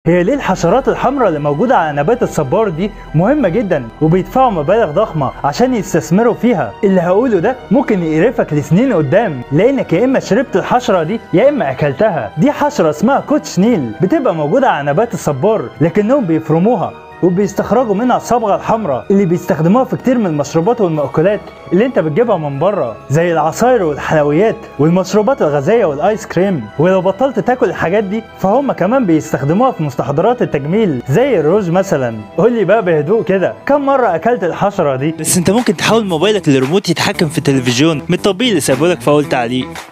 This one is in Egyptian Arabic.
هي ليه الحشرات الحمراء اللي موجودة على نبات الصبار دي مهمة جدا وبيدفعوا مبالغ ضخمة عشان يستثمروا فيها اللي هقوله ده ممكن يقرفك لسنين قدام لانك يا اما شربت الحشرة دي يا اما اكلتها دي حشرة اسمها كوتش نيل بتبقى موجودة على نبات الصبار لكنهم بيفرموها وبيستخرجوا منها الصبغه الحمراء اللي بيستخدموها في كتير من المشروبات والمأكولات اللي انت بتجيبها من بره زي العصاير والحلويات والمشروبات الغازيه والايس كريم ولو بطلت تاكل الحاجات دي فهم كمان بيستخدموها في مستحضرات التجميل زي الروج مثلا قول لي بقى بهدوء كده كم مره اكلت الحشره دي بس انت ممكن تحول موبايلك لريموت يتحكم في التلفزيون من التطبيق اللي سايبهولك في اول تعليق